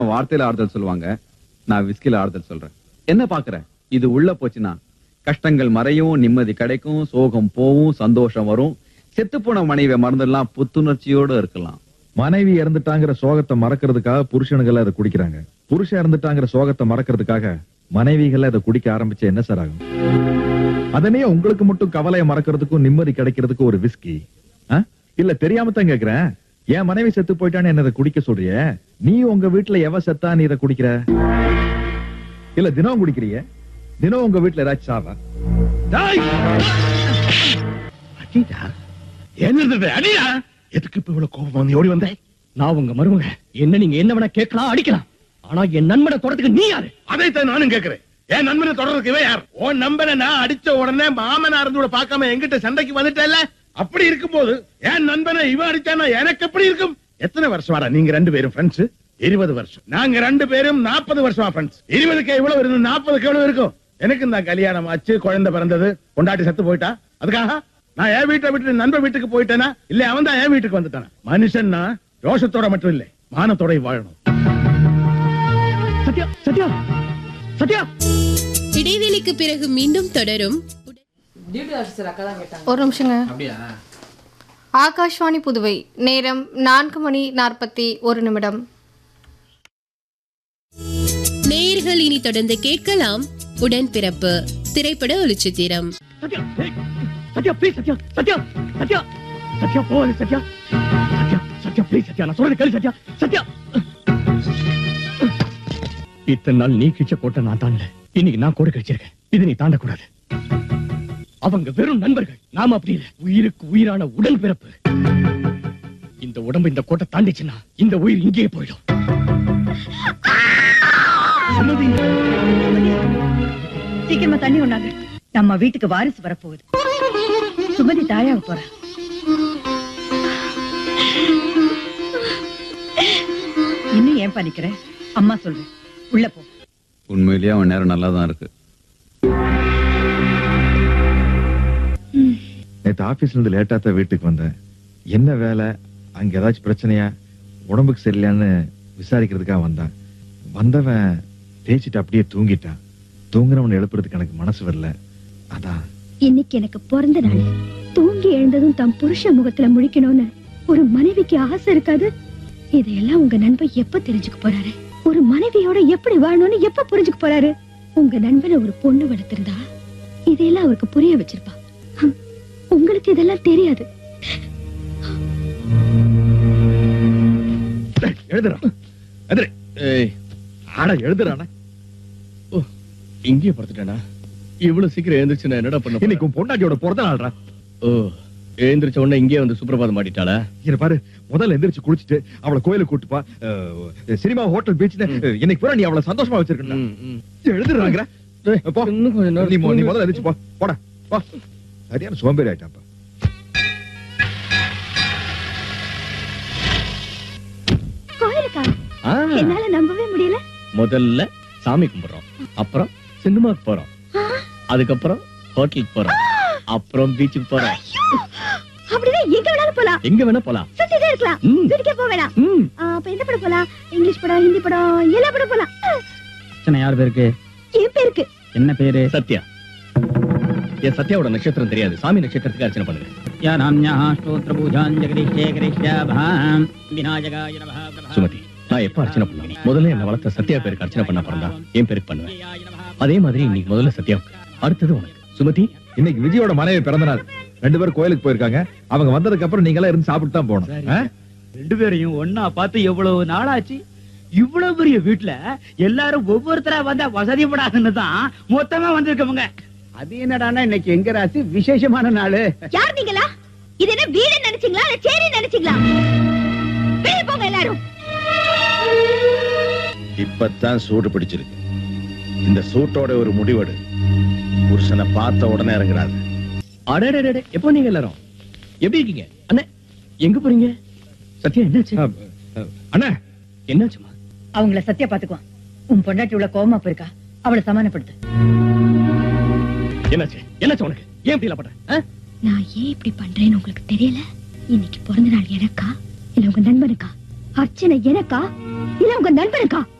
வார்த்தையில ஆறுதல் சொல்லுவாங்க நான் விஸ்கில ஆறுதல் சொல்றேன் என்ன பாக்குற இது உள்ள போச்சுன்னா கஷ்டங்கள் மறையும் நிம்மதி கிடைக்கும் சோகம் போவும் சந்தோஷம் வரும் செத்துப்போன மனைவியை மறந்துடலாம் புத்துணர்ச்சியோட இருக்கலாம் மனைவி இறந்துட்டாங்கிற சோகத்தை மறக்கிறதுக்காக புருஷனுகள் அதை குடிக்கிறாங்க புருஷன் இறந்துட்டாங்கிற சோகத்தை மறக்கிறதுக்காக மனைவிகள் அதை குடிக்க ஆரம்பிச்சா என்ன சார் ஆகும் அதனே உங்களுக்கு மட்டும் கவலையை மறக்கிறதுக்கும் நிம்மதி கிடைக்கிறதுக்கும் ஒரு விஸ்கி இல்ல தெரியாம தான் கேக்குறேன் என் மனைவி செத்து போயிட்டான்னு என்ன இதை குடிக்க சொல்றிய நீ உங்க வீட்டுல எவ செத்தா நீ இதை குடிக்கிற இல்ல தினம் குடிக்கிறிய தினம் உங்க வீட்டுல ஏதாச்சும் சாவா என்ன அடியா எதுக்கு இப்ப இவ்வளவு கோபம் வந்து ஓடி வந்தேன் நான் உங்க மருமக என்ன நீங்க என்ன வேணா கேட்கலாம் அடிக்கலாம் ஆனா என் நண்பனை தொடறதுக்கு நீ யாரு அதைத்தான் நானும் கேக்குறேன் என் நண்பனை தொடர்றதுக்கு இவன் யார் உன் நண்பனை நான் அடிச்ச உடனே மாமனார் இருந்து கூட பார்க்காம எங்கிட்ட சண்டைக்கு வந்துட்டல அப்படி இருக்கும்போது என் நண்பனை இவன் அடிச்சானா எனக்கு எப்படி இருக்கும் எத்தனை வருஷம் வாடா நீங்க ரெண்டு பேரும் ஃப்ரெண்ட்ஸ் இருபது வருஷம் நாங்க ரெண்டு பேரும் நாற்பது வருஷமா ஃப்ரெண்ட்ஸ் இருபதுக்கு எவ்வளவு இருந்து நாற்பதுக்கு எவ்வளவு இருக்கும் எனக்கு இந்த கல்யாணம் ஆச்சு குழந்தை பிறந்தது கொண்டாட்டி செத்து போயிட்டா அதுக்காக நான் என் வீட்டை விட்டு நண்பன் வீட்டுக்கு போயிட்டேனா இல்ல அவன் தான் என் வீட்டுக்கு வந்துட்டானா மனுஷன்னா ரோஷத்தோட மட்டும் இல்ல மானத்தோட வாழணும் சத்யா சத்யா சத்யா இடைவேளைக்கு பிறகு மீண்டும் தொடரும் ஒரு நிமிஷங்க ஆகாஷ்வாணி புதுவை நேரம் நான்கு மணி நாற்பத்தி ஒரு நிமிடம் நேயர்கள் இனி தொடர்ந்து கேட்கலாம் உடன்பிறப்பு திரைப்பட ஒளிச்சித்திரம் சத்யா ஏய், சத்யா ப்ளீஸ் சத்யா சத்யா சத்யா சத்யா போவாது சத்யா சத்யா சத்யா ப்ளீஸ் சத்யா நான் சொல்றது கேளு சத்யா சத்யா இத்தனை நாள் நீ கிச்ச கோட்டை நான் தாண்டல இன்னைக்கு நான் கோடு கழிச்சிருக்கேன் இது நீ தாண்டக்கூடாது அவங்க வெறும் நண்பர்கள் நாம அப்படி இல்ல உயிருக்கு உயிரான உடல் பிறப்பு இந்த உடம்பு இந்த கோட்டை தாண்டிச்சுன்னா இந்த உயிர் இங்கேயே போயிடும் சுமதி சீக்கிரமா தண்ணி ஒண்ணாங்க நம்ம வீட்டுக்கு வாரிசு வரப்போகுது சுமதி தாயாக போறா இன்னும் ஏன் பண்ணிக்கிற அம்மா சொல்றேன் உள்ள போ உண்மையிலேயே அவன் நேரம் நல்லா தான் இருக்கு நேத்து ஆபீஸ்ல இருந்து லேட்டா தான் வீட்டுக்கு வந்தேன் என்ன வேலை அங்க ஏதாச்சும் பிரச்சனையா உடம்புக்கு சரியில்லையான்னு விசாரிக்கிறதுக்காக வந்தான் வந்தவன் தேய்ச்சிட்டு அப்படியே தூங்கிட்டான் தூங்குறவனை எழுப்புறதுக்கு எனக்கு மனசு வரல அதான் இன்னைக்கு எனக்கு பிறந்த நாள் தூங்கி எழுந்ததும் தம் புருஷ முகத்துல முழிக்கணும்னு ஒரு மனைவிக்கு ஆசை இருக்காது இதையெல்லாம் உங்க நண்பன் எப்ப தெரிஞ்சுக்க போறாரு ஒரு மனைவியோட எப்படி வாழணும்னு எப்ப புரிஞ்சுக்க போறாரு உங்க நண்பனை ஒரு பொண்ணு வளர்த்திருந்தா இதையெல்லாம் அவருக்கு புரிய வச்சிருப்பா ஹம், உங்களுக்கு இதெல்லாம் தெரியாது எழுதுறான் எதிரே ஏய் ஆட எழுதுறானா இங்கேயே படுத்துட்டேனா இவ்வளவு சீக்கிரம் எழுந்திருச்சு நான் என்னடா பண்ண இன்னைக்கு உன் பொண்டாட்டியோட பிறந்த நாள்ரா ஓ எழுந்திருச்ச உடனே இங்கேயே வந்து சுப்பிரபாதம் மாட்டிட்டாளா இங்க பாரு முதல்ல எந்திரிச்சு குளிச்சுட்டு அவளை கோயிலுக்கு கூட்டுப்பா அஹ், சினிமா ஹோட்டல் பீச்ல இன்னைக்கு பூரா நீ அவளை சந்தோஷமா வச்சிருக்கா எழுதுறாங்க போ இன்னும் கொஞ்ச நேரம் நீ மொ- நீ தூங்கு. முதல்ல எந்திரிச்சு போ போடா போ சரியான சோம்பேறி ஆயிட்டாப்பா கோயிலுக்கா ஆ, என்னால நம்பவே முடியல முதல்ல சாமி கும்பிடுறோம் அப்புறம் சினிமாக்கு போறோம் அதுக்கப்புறம் ஹோட்டலுக்கு போறோம் அப்புறம் பீச்சுக்கு போறோம் அப்படிதான் எங்க வேணாலும் போலாம் எங்க வேணா போலாம் சுத்திட்டே இருக்கலாம் ம். வீட்டுக்கே போக வேணாம் ம். ஆ, அப்ப எந்த படம் போலாம் இங்கிலீஷ் படம் ஹிந்தி படம் எல்லா படம் போலாம் யார் பேருக்கு என் பேருக்கு என்ன பேரு சத்யா என் சத்யாவோட நட்சத்திரம் தெரியாது சாமி நட்சத்திரத்துக்கு அர்ச்சனை பண்ணுங்க சுமதி நான் எப்ப அர்ச்சனை பண்ணுவேன் முதல்ல என்ன வளர்த்த சத்யா பேருக்கு அர்ச்சனை பண்ண பிறந்தா என் பேருக்கு பண்ணுவேன் அதே மாதிரி இன்னைக்கு முதல்ல சத்யாவுக்கு அடுத்தது உனக்கு சுமதி இன்னைக்கு விஜயோட மனைவி பிறந்த நாள் ரெண்டு பேரும் கோயிலுக்கு போயிருக்காங்க அவங்க வந்ததுக்கு அப்புறம் நீங்க எல்லாம் இருந்து சாப்பிட்டு தான் போகணும் ஆ? ரெண்டு பேரையும் ஒன்னா பார்த்து எவ்வளவு நாளாச்சு இவ்வளவு பெரிய வீட்டுல எல்லாரும் ஒவ்வொருத்தரா வந்தா வசதிப்படாதுன்னு தான் மொத்தமா வந்திருக்கவங்க அது என்னடான்னா இன்னைக்கு எங்க ராசி விசேஷமான நாளு யார் நீங்களா இது என்ன வீடு நினைச்சீங்களா இல்ல சேரி நினைச்சீங்களா வெளிய போங்க எல்லாரும் இப்பதான் சூடு பிடிச்சிருக்கு இந்த சூட்டோட ஒரு முடிவெடு புருஷனை பார்த்த உடனே இறங்குறாது அடடடடே எப்போ நீங்க எல்லாரும் எப்படி இருக்கீங்க அண்ணே எங்க போறீங்க சத்யா என்னாச்சு அண்ணா என்னாச்சுமா அவங்கள சத்யா பாத்துக்குவான் உன் பொண்டாட்டி உள்ள கோவமா போயிருக்கா அவளை சமாதானப்படுத்து என்னாச்சு என்னாச்சு உனக்கு ஏன் இப்படி பண்ற ஆ? நான் ஏன் இப்படி பண்றேன்னு உங்களுக்கு தெரியல இன்னைக்கு பிறந்த நாள் எனக்கா இல்ல உங்க நண்பனுக்கா அர்ச்சனை எனக்கா இல்ல உங்க நண்பனுக்கா